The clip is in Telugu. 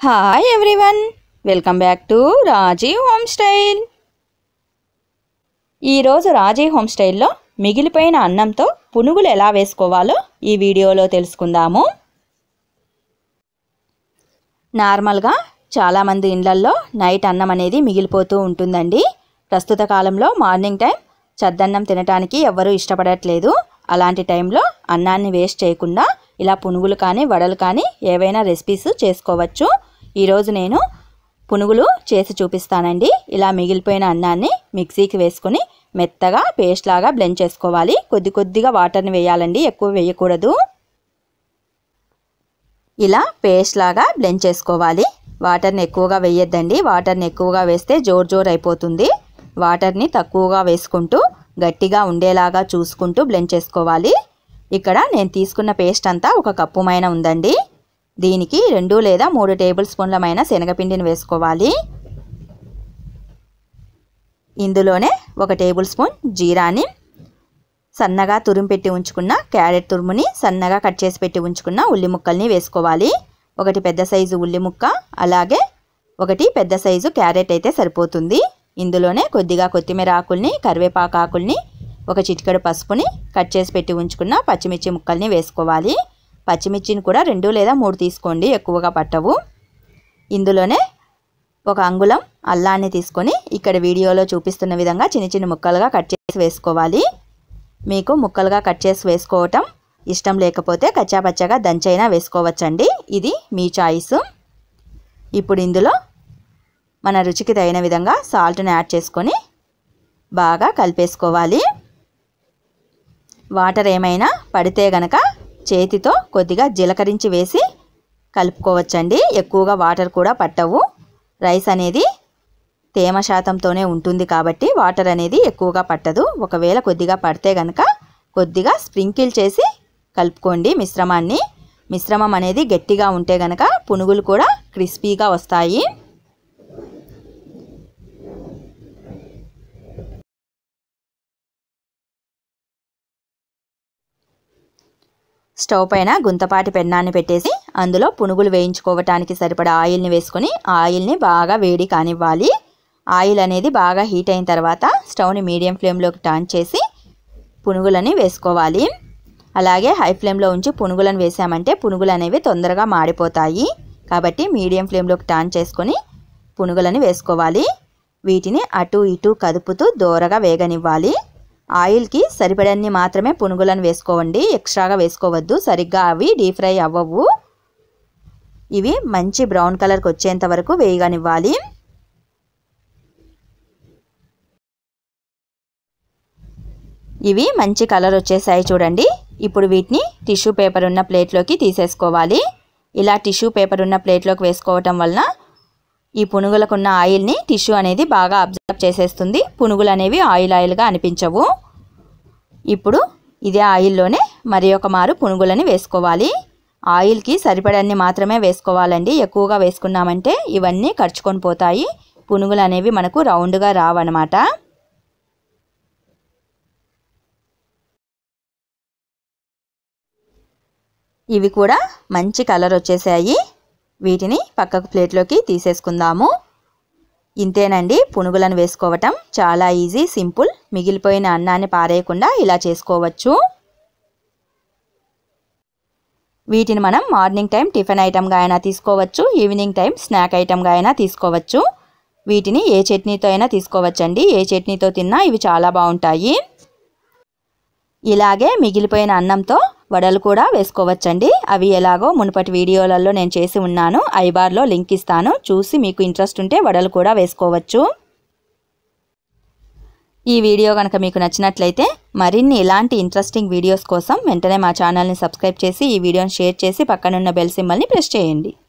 hi everyone welcome back to Rajeev home style ఈరోజు రాజీవ్ హోమ్ స్టైల్లో మిగిలిపోయిన అన్నంతో పునుగులు ఎలా వేసుకోవాలో ఈ వీడియోలో తెలుసుకుందాము నార్మల్గా చాలామంది ఇండ్లల్లో నైట్ అన్నం అనేది మిగిలిపోతూ ఉంటుందండి ప్రస్తుత కాలంలో మార్నింగ్ టైం చద్దన్నం తినటానికి ఎవ్వరూ ఇష్టపడట్లేదు అలాంటి టైంలో అన్నాన్ని వేస్ట్ చేయకుండా ఇలా పునుగులు కానీ వడలు కానీ ఏవైనా రెసిపీస్ చేసుకోవచ్చు ఈరోజు నేను పునుగులు చేసి చూపిస్తానండి ఇలా మిగిలిపోయిన అన్నాన్ని మిక్సీకి వేసుకొని మెత్తగా పేస్ట్ లాగా బ్లెండ్ చేసుకోవాలి కొద్ది కొద్దిగా వాటర్ని వేయాలండి ఎక్కువ వేయకూడదు ఇలా పేస్ట్ లాగా బ్లెండ్ చేసుకోవాలి వాటర్ని ఎక్కువగా వేయొద్దండి వాటర్ని ఎక్కువగా వేస్తే జోర్ జోర్ అయిపోతుంది వాటర్ని తక్కువగా వేసుకుంటూ గట్టిగా ఉండేలాగా చూసుకుంటూ బ్లెండ్ చేసుకోవాలి ఇక్కడ నేను తీసుకున్న పేస్ట్ అంతా ఒక కప్పు మైన ఉందండి దీనికి రెండు లేదా మూడు టేబుల్ స్పూన్లమైన శనగపిండిని వేసుకోవాలి ఇందులోనే ఒక టేబుల్ స్పూన్ జీరాని సన్నగా తురుము పెట్టి ఉంచుకున్న క్యారెట్ తురుముని సన్నగా కట్ చేసి పెట్టి ఉంచుకున్న ఉల్లి ముక్కల్ని వేసుకోవాలి ఒకటి పెద్ద సైజు ఉల్లి ముక్క అలాగే ఒకటి పెద్ద సైజు క్యారెట్ అయితే సరిపోతుంది ఇందులోనే కొద్దిగా కొత్తిమీర ఆకుల్ని కరివేపాకు ఆకుల్ని ఒక చిటికెడు పసుపుని కట్ చేసి పెట్టి ఉంచుకున్న పచ్చిమిర్చి ముక్కల్ని వేసుకోవాలి పచ్చిమిర్చిని కూడా రెండు లేదా మూడు తీసుకోండి ఎక్కువగా పట్టవు ఇందులోనే ఒక అంగుళం అల్లాన్ని తీసుకొని ఇక్కడ వీడియోలో చూపిస్తున్న విధంగా చిన్న చిన్న ముక్కలుగా కట్ చేసి వేసుకోవాలి మీకు ముక్కలుగా కట్ చేసి వేసుకోవటం ఇష్టం లేకపోతే కచ్చాపచ్చగా దంచైనా వేసుకోవచ్చండి ఇది మీ చాయిస్ ఇప్పుడు ఇందులో మన రుచికి తగిన విధంగా సాల్ట్ని యాడ్ చేసుకొని బాగా కలిపేసుకోవాలి వాటర్ ఏమైనా పడితే గనక చేతితో కొద్దిగా జీలకరించి వేసి కలుపుకోవచ్చండి ఎక్కువగా వాటర్ కూడా పట్టవు రైస్ అనేది తేమ శాతంతోనే ఉంటుంది కాబట్టి వాటర్ అనేది ఎక్కువగా పట్టదు ఒకవేళ కొద్దిగా పడితే గనక కొద్దిగా స్ప్రింకిల్ చేసి కలుపుకోండి మిశ్రమాన్ని మిశ్రమం అనేది గట్టిగా ఉంటే గనక పునుగులు కూడా క్రిస్పీగా వస్తాయి స్టవ్ పైన గుంతపాటి పెన్నాన్ని పెట్టేసి అందులో పునుగులు వేయించుకోవటానికి సరిపడా ఆయిల్ని వేసుకొని ఆయిల్ని బాగా వేడి కానివ్వాలి ఆయిల్ అనేది బాగా హీట్ అయిన తర్వాత స్టవ్ని మీడియం ఫ్లేమ్లోకి టర్న్ చేసి పునుగులని వేసుకోవాలి అలాగే హై ఫ్లేమ్లో ఉంచి పునుగులను వేసామంటే పునుగులు అనేవి తొందరగా మాడిపోతాయి కాబట్టి మీడియం ఫ్లేమ్లోకి టర్న్ చేసుకొని పునుగులని వేసుకోవాలి వీటిని అటు ఇటు కదుపుతూ దోరగా వేగనివ్వాలి ఆయిల్కి సరిపడన్ని మాత్రమే పునుగులను వేసుకోవండి ఎక్స్ట్రాగా వేసుకోవద్దు సరిగ్గా అవి డీప్ ఫ్రై అవ్వవు ఇవి మంచి బ్రౌన్ కలర్కి వచ్చేంత వరకు వేయగనివ్వాలి ఇవి మంచి కలర్ వచ్చేసాయి చూడండి ఇప్పుడు వీటిని టిష్యూ పేపర్ ఉన్న ప్లేట్లోకి తీసేసుకోవాలి ఇలా టిష్యూ పేపర్ ఉన్న ప్లేట్లోకి వేసుకోవటం వలన ఈ పునుగులకున్న ఆయిల్ని టిష్యూ అనేది బాగా అబ్జర్వ్ చేసేస్తుంది పునుగులు అనేవి ఆయిల్ ఆయిల్గా అనిపించవు ఇప్పుడు ఇదే ఆయిల్లోనే మరి ఒక మారు పునుగులని వేసుకోవాలి ఆయిల్కి సరిపడన్ని మాత్రమే వేసుకోవాలండి ఎక్కువగా వేసుకున్నామంటే ఇవన్నీ ఖర్చుకొని పోతాయి పునుగులు అనేవి మనకు రౌండ్గా రావన్నమాట ఇవి కూడా మంచి కలర్ వచ్చేసాయి వీటిని పక్కకు ప్లేట్లోకి తీసేసుకుందాము ఇంతేనండి పునుగులను వేసుకోవటం చాలా ఈజీ సింపుల్ మిగిలిపోయిన అన్నాన్ని పారేయకుండా ఇలా చేసుకోవచ్చు వీటిని మనం మార్నింగ్ టైం టిఫిన్ ఐటమ్గా అయినా తీసుకోవచ్చు ఈవినింగ్ టైం స్నాక్ ఐటమ్గా అయినా తీసుకోవచ్చు వీటిని ఏ చట్నీతో అయినా తీసుకోవచ్చండి ఏ చట్నీతో తిన్నా ఇవి చాలా బాగుంటాయి ఇలాగే మిగిలిపోయిన అన్నంతో వడలు కూడా వేసుకోవచ్చండి అవి ఎలాగో మునుపటి వీడియోలలో నేను చేసి ఉన్నాను ఐబార్లో లింక్ ఇస్తాను చూసి మీకు ఇంట్రెస్ట్ ఉంటే వడలు కూడా వేసుకోవచ్చు ఈ వీడియో కనుక మీకు నచ్చినట్లయితే మరిన్ని ఇలాంటి ఇంట్రెస్టింగ్ వీడియోస్ కోసం వెంటనే మా ఛానల్ని సబ్స్క్రైబ్ చేసి ఈ వీడియోని షేర్ చేసి పక్కనున్న బెల్ సింబల్ని ప్రెస్ చేయండి